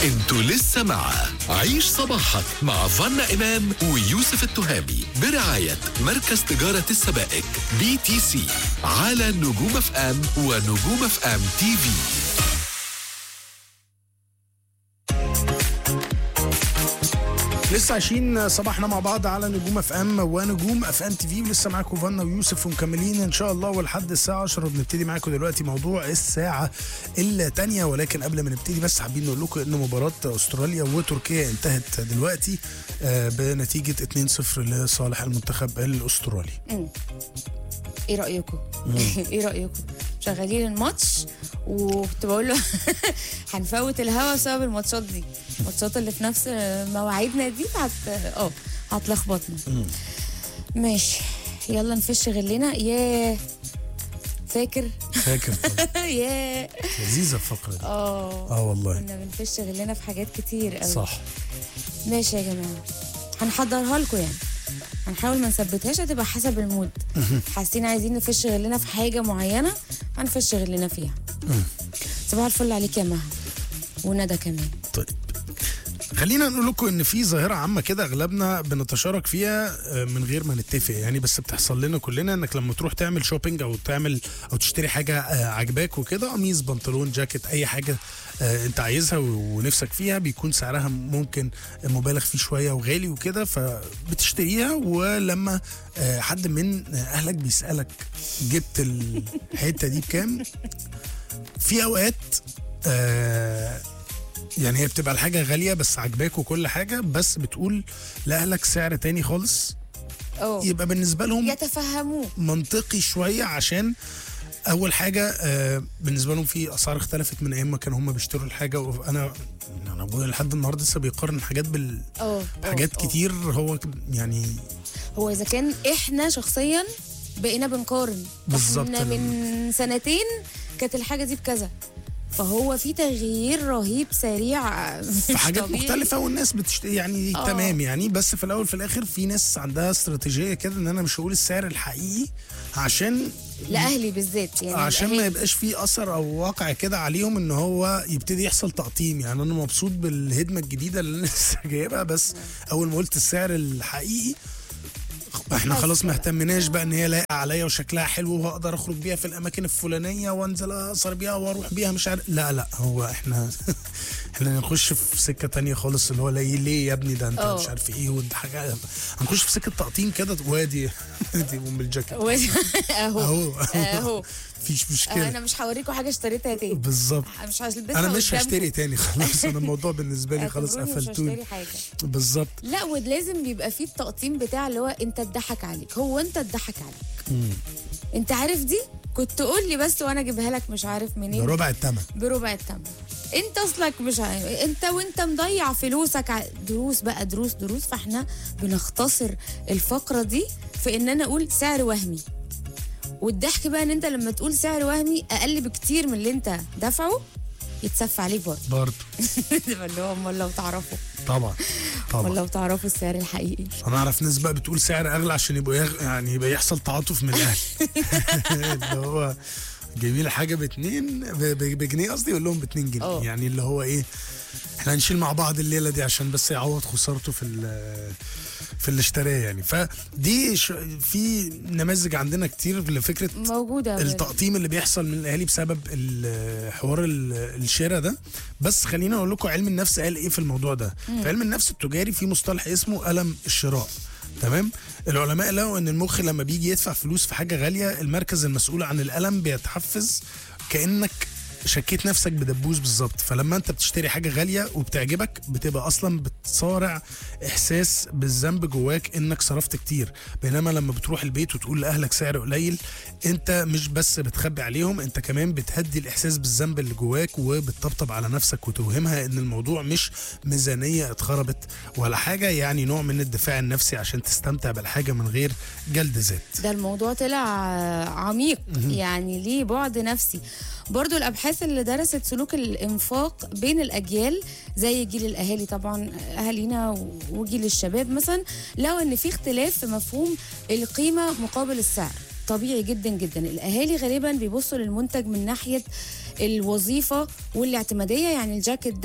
انتوا لسه مع عيش صباحك مع فنا إمام ويوسف التهامي برعاية مركز تجارة السبائك بي تي سي على نجوم اف ام ونجوم اف ام تي في لسه عايشين صباحنا مع بعض على نجوم اف ام ونجوم اف ام تي في ولسه معاكم فانا ويوسف ومكملين ان شاء الله ولحد الساعه 10 بنبتدي معاكم دلوقتي موضوع الساعه الثانيه ولكن قبل ما نبتدي بس حابين نقول لكم ان مباراه استراليا وتركيا انتهت دلوقتي آه، بنتيجه 2-0 لصالح المنتخب الاسترالي ايه رايكم ايه رايكم شغالين الماتش وكنت بقول له هنفوت الهوا بسبب الماتشات دي الماتشات اللي في نفس مواعيدنا دي هت اه هتلخبطنا ماشي يلا نفش غلنا ياه فاكر فاكر طبعا ياه لذيذه الفقره دي اه اه والله كنا بنفش غلنا في حاجات كتير قوي صح ماشي يا جماعه هنحضرها لكم يعني هنحاول ما نثبتهاش هتبقى حسب المود حاسين عايزين نفش غلنا في حاجه معينه هنفش غلنا فيها صباح الفل عليك يا مها وندى كمان طيب خلينا نقول لكم ان في ظاهره عامه كده اغلبنا بنتشارك فيها آه، من غير ما نتفق يعني بس بتحصل لنا كلنا انك لما تروح تعمل شوبينج او تعمل او تشتري حاجه آه، عجباك وكده قميص بنطلون جاكيت اي حاجه آه، انت عايزها و- ونفسك فيها بيكون سعرها ممكن مبالغ فيه شويه وغالي وكده فبتشتريها ولما آه، حد من اهلك بيسالك جبت الحته دي بكام في اوقات آه يعني هي بتبقى الحاجة غالية بس عجباك وكل حاجة بس بتقول لأهلك سعر تاني خالص اه يبقى بالنسبة لهم يتفهموه منطقي شوية عشان أول حاجة آه بالنسبة لهم في أسعار اختلفت من أيام ما كانوا هم بيشتروا الحاجة وأنا أنا أبويا لحد النهاردة لسه بيقارن حاجات بال اه حاجات آه، آه. كتير هو يعني هو اذا كان احنا شخصيا بقينا بنقارن بالظبط. احنا من سنتين كانت الحاجه دي بكذا فهو في تغيير رهيب سريع مش في حاجات طبيعي. مختلفة والناس بتشتري يعني آه. تمام يعني بس في الأول في الآخر في ناس عندها استراتيجية كده إن أنا مش هقول السعر الحقيقي عشان لاهلي بالذات يعني عشان ما الأهالي. يبقاش فيه اثر او واقع كده عليهم ان هو يبتدي يحصل تقطيم يعني انا مبسوط بالهدمه الجديده اللي انا لسه جايبها بس اول ما قلت السعر الحقيقي احنا خلاص ما اهتمناش بقى ان هي لايقه عليا وشكلها حلو وهقدر اخرج بيها في الاماكن الفلانيه وانزل اقصر بيها واروح بيها مش عارف لا لا هو احنا احنا نخش في سكه تانية خالص اللي هو ليه ليه يا ابني ده انت اه. مش عارف ايه وانت حاجه هنخش في سكه تقطيم كده وادي دي ام الجاكيت و- اهو اهو اهو مفيش آه، مشكله انا مش هوريكم حاجه اشتريتها تاني بالظبط مش هلبسها انا مش قدامكم. هشتري تاني خلاص انا الموضوع بالنسبه لي خلاص اعتبروني مش قفلتوني هشتري حاجه بالظبط لا ولازم بيبقى فيه التقطيم بتاع اللي هو انت اتضحك عليك هو انت اتضحك عليك انت عارف دي كنت تقول لي بس وانا اجيبها لك مش عارف منين بربع الثمن بربع الثمن انت اصلك مش عارف انت وانت مضيع فلوسك ع- دروس بقى دروس دروس فاحنا بنختصر الفقره دي في ان انا اقول سعر وهمي والضحك بقى ان انت لما تقول سعر وهمي اقل بكتير من اللي انت دافعه يتسف عليك برضه برضه اللي هو امال لو تعرفوا طبعا امال طبعا لو تعرفوا السعر الحقيقي انا اعرف ناس بقى بتقول سعر اغلى عشان يبقوا يغ... يعني يبقى يحصل تعاطف من الاهل اللي هو جايبين حاجه باتنين ب- ب- بجنيه قصدي يقول لهم باتنين جنيه اه. يعني اللي هو ايه احنا هنشيل مع بعض الليله دي عشان بس يعوض خسارته في ال- في اللي اشتراه يعني فدي ش... في نماذج عندنا كتير لفكره موجوده التقطيم اللي بيحصل من الاهالي بسبب ال- حوار ال- الشراء ده بس خلينا اقول لكم علم النفس قال ايه في الموضوع ده في علم النفس التجاري في مصطلح اسمه الم الشراء تمام العلماء لقوا ان المخ لما بيجي يدفع فلوس في حاجه غاليه المركز المسؤول عن الالم بيتحفز كانك شكيت نفسك بدبوس بالظبط فلما انت بتشتري حاجه غاليه وبتعجبك بتبقى اصلا بتصارع احساس بالذنب جواك انك صرفت كتير بينما لما بتروح البيت وتقول لاهلك سعر قليل انت مش بس بتخبي عليهم انت كمان بتهدي الاحساس بالذنب اللي جواك وبتطبطب على نفسك وتوهمها ان الموضوع مش ميزانيه اتخربت ولا حاجه يعني نوع من الدفاع النفسي عشان تستمتع بالحاجه من غير جلد ذات ده الموضوع طلع آه، عميق يعني ليه بعد نفسي برضو الابحاث اللي درست سلوك الانفاق بين الاجيال زي جيل الاهالي طبعا اهالينا وجيل الشباب مثلا لقوا ان في اختلاف في مفهوم القيمه مقابل السعر طبيعي جدا جدا الاهالي غالبا بيبصوا للمنتج من ناحيه الوظيفه والاعتماديه يعني الجاكيت ده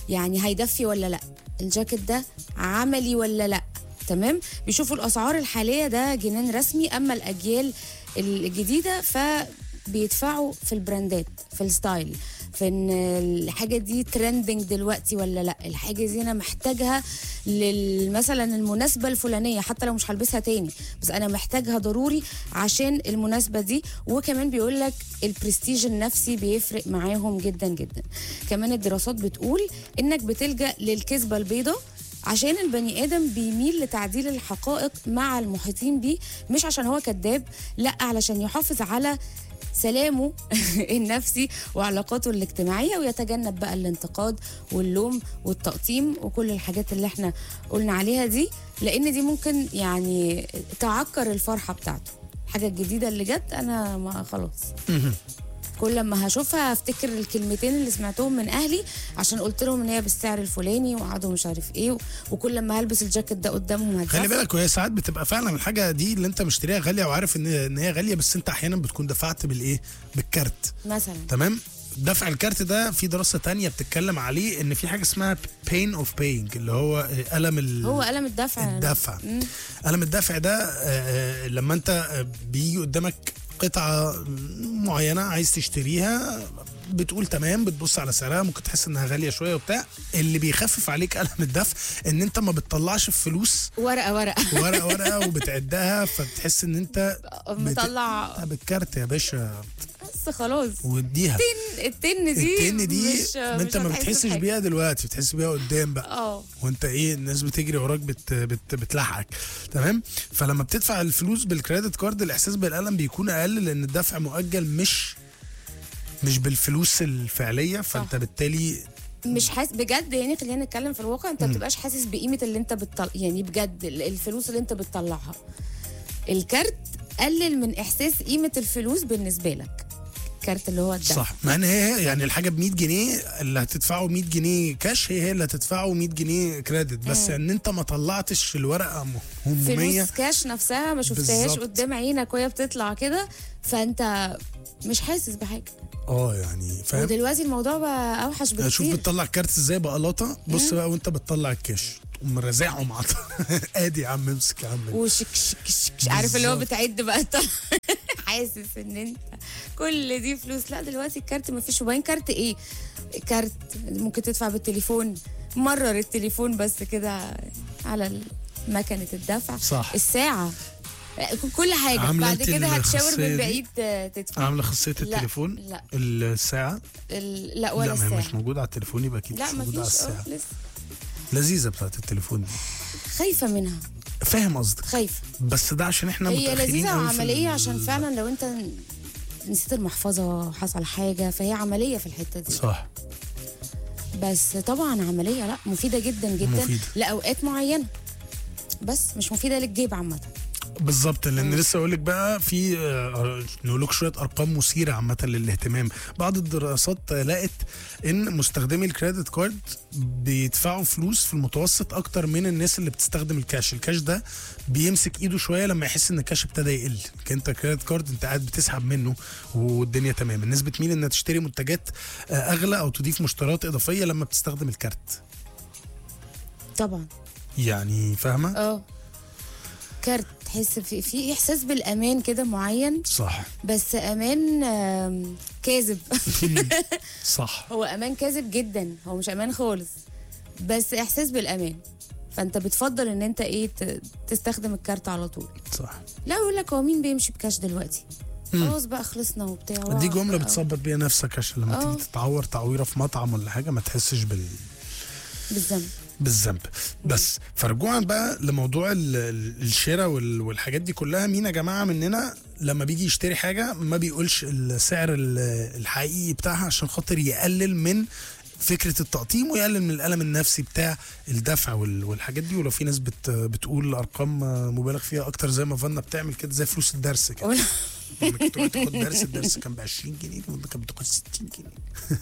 يعني هيدفي ولا لا الجاكيت ده عملي ولا لا تمام بيشوفوا الاسعار الحاليه ده جنان رسمي اما الاجيال الجديده فبيدفعوا في البراندات في الستايل في ان الحاجه دي ترندنج دلوقتي ولا لا الحاجه دي انا محتاجها لل- مثلا المناسبه الفلانيه حتى لو مش هلبسها تاني بس انا محتاجها ضروري عشان المناسبه دي وكمان بيقول لك البرستيج النفسي بيفرق معاهم جدا جدا كمان الدراسات بتقول انك بتلجا للكذبه البيضاء عشان البني ادم بيميل لتعديل الحقائق مع المحيطين بيه مش عشان هو كذاب لا علشان يحافظ على سلامه النفسي وعلاقاته الاجتماعية ويتجنب بقى الانتقاد واللوم والتقطيم وكل الحاجات اللي احنا قلنا عليها دي لأن دي ممكن يعني تعكر الفرحة بتاعته الحاجة الجديدة اللي جت أنا ما خلاص كل لما هشوفها هفتكر الكلمتين اللي سمعتهم من اهلي عشان قلت لهم ان هي بالسعر الفلاني وقعدوا مش عارف ايه و- وكل لما هلبس الجاكيت ده قدامهم خلي هتدفع بالك وهي ساعات بتبقى فعلا الحاجه دي اللي انت مشتريها غاليه وعارف ان ان هي غاليه بس انت احيانا بتكون دفعت بالايه بالكارت مثلا تمام دفع الكارت ده في دراسه تانية بتتكلم عليه ان في حاجه اسمها pain of paying اللي هو الم ال... هو قلم الدفع الدفع مم. قلم الدفع ده آه، آه، لما انت آه، بيجي قدامك قطعه معينه عايز تشتريها بتقول تمام بتبص على سعرها ممكن تحس انها غاليه شويه وبتاع اللي بيخفف عليك قلم الدفع ان انت ما بتطلعش الفلوس ورقه ورقه ورقه ورقه وبتعدها فتحس ان انت بت- مطلع بالكارت يا باشا بس خلاص واديها التن التن دي التن دي مش ما انت مش ما هتحس بتحسش بحاجة. بيها دلوقتي بتحس بيها قدام بقى اه وانت ايه الناس بتجري وراك بت بت بتلحقك تمام فلما بتدفع الفلوس بالكريدت كارد الاحساس بالالم بيكون اقل لان الدفع مؤجل مش مش بالفلوس الفعليه فانت بالتالي مش حاسس بجد يعني خلينا نتكلم في الواقع انت ما بتبقاش حاسس بقيمه اللي انت بتطلع يعني بجد ال- الفلوس اللي انت بتطلعها الكارت قلل من احساس قيمه الفلوس بالنسبه لك الكارت اللي هو الدفع صح مع ان هي يعني الحاجه ب 100 جنيه اللي هتدفعه 100 جنيه كاش هي هي اللي هتدفعه 100 جنيه كريدت بس ان انت ما طلعتش الورقه هموميه فلوس كاش نفسها ما شفتهاش بالظبط. قدام عينك وهي بتطلع كده فانت مش حاسس بحاجه اه يعني فاهم ودلوقتي الموضوع بقى اوحش شوف بكتير بتطلع الكارت ازاي بقلاطه بص بقى وانت بتطلع الكاش تقوم رازعهم على ادي يا عم امسك يا عم وشك شك شك عارف اللي هو بالظبط. بتعد بقى طلع حاسس ان انت كل دي فلوس لا دلوقتي الكارت ما فيش وباين كارت ايه كارت ممكن تدفع بالتليفون مرر التليفون بس كده على مكنه الدفع صح. الساعه كل حاجه عاملة بعد انت كده هتشاور الخاصية من دي؟ بعيد آه، تدفع عامله خاصيه لا، التليفون لا. الساعه ال- لا ولا لا ما هي مش الساعه موجوده على التليفون يبقى اكيد لا مش ما موجوده على فيش الساعه اه لسه لذيذه بتاعت التليفون دي خايفه منها فاهم قصدك خايفه بس ده عشان احنا هي متأخرين لذيذة قوي في وعملية ال- عشان فعلا لو انت نسيت المحفظة حصل حاجة فهي عملية في الحتة دي صح بس طبعا عملية لا مفيدة جدا جدا مفيدة. لأوقات معينة بس مش مفيدة للجيب عامة بالظبط لان لسه اقول لك بقى في آه، نقول لك شويه ارقام مثيره عامه للاهتمام بعض الدراسات آه، لقت ان مستخدمي الكريدت كارد بيدفعوا فلوس في المتوسط اكتر من الناس اللي بتستخدم الكاش الكاش ده بيمسك ايده شويه لما يحس ان الكاش ابتدى يقل لكن انت كريدت كارد انت قاعد بتسحب منه والدنيا تمام الناس بتميل انها تشتري منتجات آه، اغلى او تضيف مشتريات اضافيه لما بتستخدم الكارت طبعا يعني فاهمه اه كارت تحس في في احساس بالامان كده معين صح بس امان آم، كاذب صح هو امان كاذب جدا هو مش امان خالص بس احساس بالامان فانت بتفضل ان انت ايه ت- تستخدم الكارت على طول صح لا يقول لك هو مين بيمشي بكاش دلوقتي خلاص بقى خلصنا وبتاع دي جمله آه. بتصبر بيها نفسك عشان لما آه. تيجي تتعور تعويره في مطعم ولا حاجه ما تحسش بال بالذنب بالذنب بس فرجوعا بقى لموضوع ال- ال- الشراء وال- والحاجات دي كلها مين يا جماعه مننا لما بيجي يشتري حاجه ما بيقولش السعر ال- الحقيقي بتاعها عشان خاطر يقلل من فكره التقطيم ويقلل من الالم النفسي بتاع الدفع وال- والحاجات دي ولو في ناس بت بتقول ارقام مبالغ فيها اكتر زي ما فانا بتعمل كده زي فلوس الدرس كده ولا- لما كنت تروح تاخد درس الدرس كان ب 20 جنيه وانت كان بتاخد 60 جنيه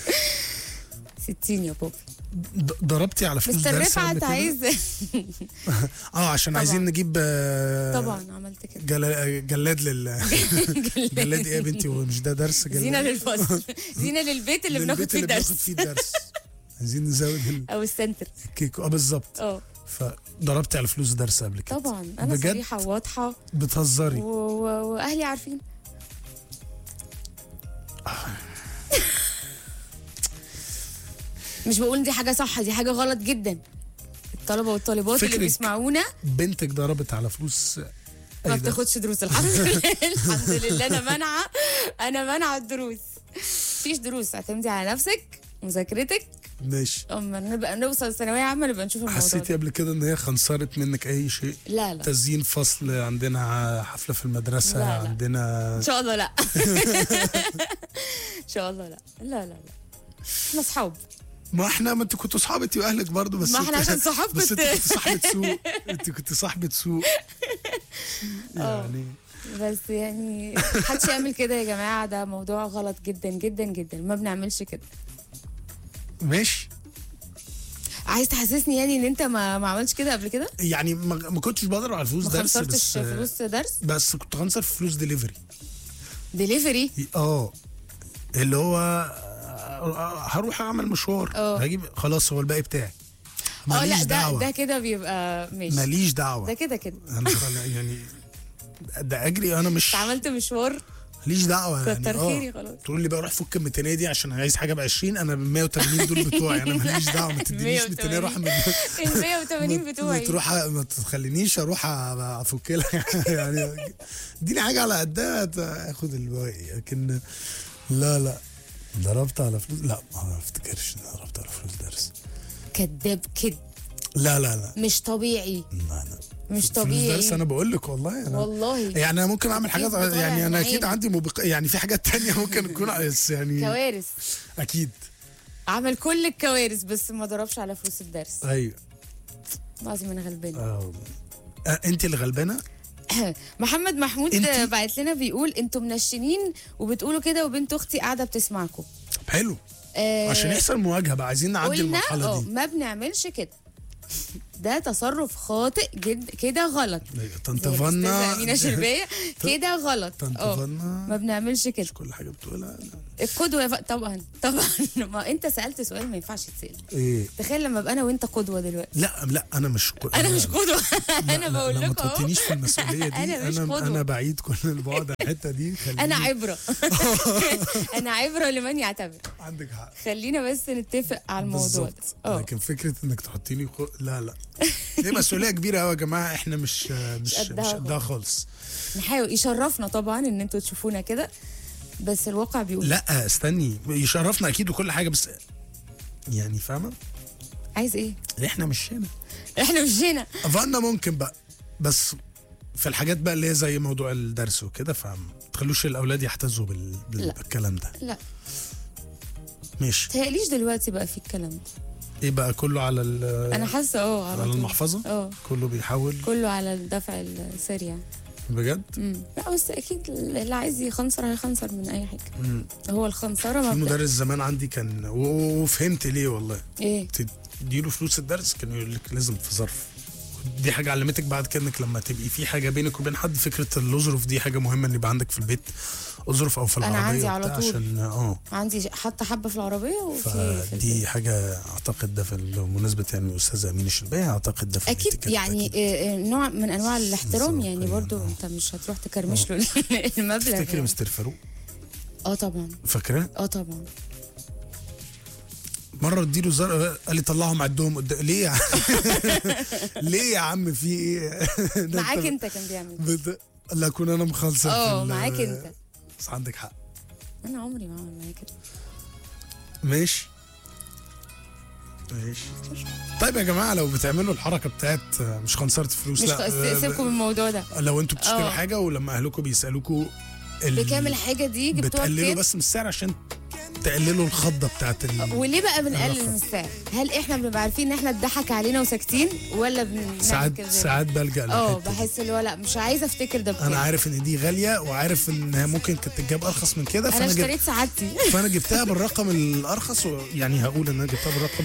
60 يا بابا ض- ضربتي على فلوس مستر درس قبل رفعت كده؟ عايز اه عشان طبعاً. عايزين نجيب آه، طبعا عملت كده جل... جلاد لل جلاد ايه يا بنتي ومش ده درس جلاد زينه للفصل زينه للبيت اللي بناخد للبيت فيه اللي بناخد درس فيه الدرس عايزين نزود او السنتر الكيك اه بالظبط اه فضربتي على فلوس درس قبل كده طبعا انا بجد صريحه وواضحه بتهزري و... و... واهلي عارفين مش بقول إن دي حاجه صح دي حاجه غلط جدا الطلبه والطالبات اللي فكرك بيسمعونا بنتك ضربت على فلوس ما أي ده؟ بتاخدش دروس الحمد لله الحمد لله انا مانعه انا مانعه الدروس مفيش دروس اعتمدي على نفسك مذاكرتك ماشي اما نبقى نوصل ثانويه عامه نبقى نشوف الموضوع حسيتي ده. قبل كده ان هي خنصرت منك اي شيء لا لا تزيين فصل عندنا حفله في المدرسه لا، لا. عندنا ان شاء الله لا ان شاء الله لا لا لا لا احنا اصحاب ما احنا ما انت كنتوا صحاب انت واهلك برضه بس ما احنا انت- عشان صحاب بس كنت- انت كنت صاحبة سوق انت كنت صاحبة سوق يعني بس يعني محدش يعمل كده يا جماعه ده موضوع غلط جدا جدا جدا ما بنعملش كده ماشي عايز تحسسني يعني ان انت ما ما عملتش كده قبل كده يعني ما, ما كنتش بضرب على فلوس ما درس خسرتش بس فلوس درس بس كنت خنصر في فلوس ديليفري ديليفري اه اللي هو آه، هروح اعمل مشوار اه. هجيب خلاص هو الباقي بتاعي اه ماليش لا ده دعوه ده كده بيبقى ماشي ماليش ده دعوه كده كده انا خلا- يعني ده اجري انا مش انت عملت مشوار ماليش دعوه يعني كتر اه. خيري خلاص. تقول لي بقى روح فك ال 200 دي عشان عايز حاجه ب 20 انا ب 180 دول بتوعي انا ماليش دعوه ما تدينيش 200 اروح من ال 180 بتوعي ما تروح ما تخلينيش اروح افك لها يعني اديني حاجه على قدها اخد الباقي لكن لا لا ضربت على فلوس لا ما افتكرش اني ضربت على فلوس درس كذاب كده لا لا لا مش طبيعي لا لا مش فلوس طبيعي درس انا بقول لك والله انا والله يعني انا ممكن اعمل حاجات بطالع يعني انا من اكيد عيني. عندي مبق... يعني في حاجات تانية ممكن تكون بس يعني كوارث اكيد عمل كل الكوارث بس ما ضربش على فلوس الدرس ايوه لازم انا غلبانه آه. آه، انت اللي غلبانه محمد محمود انتي؟ بعت لنا بيقول انتوا منشنين وبتقولوا كده وبنت اختي قاعده بتسمعكم طب حلو آه عشان يحصل مواجهه بقى عايزين نعدي قلنا المرحله اه دي ما بنعملش كده ده تصرف خاطئ جد كده غلط طنط زي الأستاذة فانا امينه شربيه كده غلط طنط اه فانا ما بنعملش كده مش كل حاجه بتقولها القدوه ف... طبعا طبعا ما انت سالت سؤال ما ينفعش يتسال ايه تخيل لما ابقى انا وانت قدوه دلوقتي لا لا انا مش كو... انا مش قدوه لا، انا لا، بقول لا، ما لكم اهو تحطنيش في المسؤوليه دي أنا مش انا قدوة. انا بعيد كل البعد عن الحته دي خليني انا عبره انا عبره لمن يعتبر عندك حق خلينا بس نتفق على الموضوع ده بالظبط اه لكن فكره انك تحطيني خو... لا لا دي مسؤوليه كبيره قوي يا جماعه احنا مش مش قدها مش قدها خالص نحاول يشرفنا طبعا ان انتوا تشوفونا كده بس الواقع بيقول لا استني يشرفنا اكيد وكل حاجه بس يعني فاهمه عايز ايه احنا مش هنا احنا مش هنا فانا ممكن بقى بس في الحاجات بقى اللي هي زي موضوع الدرس وكده فما تخلوش الاولاد يحتزوا بال... بال... لا. بالكلام ده لا ماشي تهيأليش دلوقتي بقى في الكلام ده ايه بقى كله على ال... انا حاسه اه على على طول. المحفظه اه كله بيحاول كله على الدفع السريع بجد امم لا بس اكيد اللي عايز يخنصر هيخنصر من اي حاجه مم. هو الخنصره ما في بت... مدرس زمان عندي كان و- و- وفهمت ليه والله ايه تديله فلوس الدرس كان يقول لك لازم في ظرف دي حاجة علمتك بعد كده انك لما تبقي في حاجة بينك وبين حد فكرة الأظرف دي حاجة مهمة ان يبقى عندك في البيت أظرف أو في أنا العربية عندي على وبتاع طول. عشان اه عندي حتى حبه في العربيه وفي في فدي البيت. حاجة أعتقد ده في بمناسبة يعني الأستاذة أمين الشلبية أعتقد ده في اكيد الاتيكيت يعني أكيد. آه، آه، نوع من انواع الاحترام بالظبط، يعني يعني برضو آه. انت مش هتروح تكرمش له المبلغ تفتكري يعني. مستر فاروق اه طبعا فاكراه؟ اه طبعا مرة اديله زر قال لي طلعهم عدهم قدام ليه يا عم ليه يا عم في ايه؟ ده معاك انت كان بيعمل كده. بت... لا اكون انا مخلصه في اه ال- معاك انت بس عندك حق انا عمري ما عمل معايا كده ماشي ماشي طيب يا جماعه لو بتعملوا الحركه بتاعت مش خنصره فلوس مش لا خ- سيبكم من الموضوع ده لو انتوا بتشتروا اه. حاجه ولما اهلكم بيسالوكوا ال- بكام الحاجه دي جبتوها بتقللوا بكام بس من السعر عشان تقللوا الخضه بتاعت ال... وليه بقى بنقلل الرقم. من السعر هل احنا بنبقى عارفين ان احنا اتضحك علينا وساكتين ولا بنعمل ساعات كده ساعات بلجا اه للحته دي. بحس اللي هو لا مش عايزه افتكر ده بكام انا عارف ان دي غاليه وعارف انها ممكن كانت تتجاب ارخص من كده انا فانا جبت اشتريت سعادتي فانا جبتها بالرقم الارخص يعني هقول ان انا جبتها بالرقم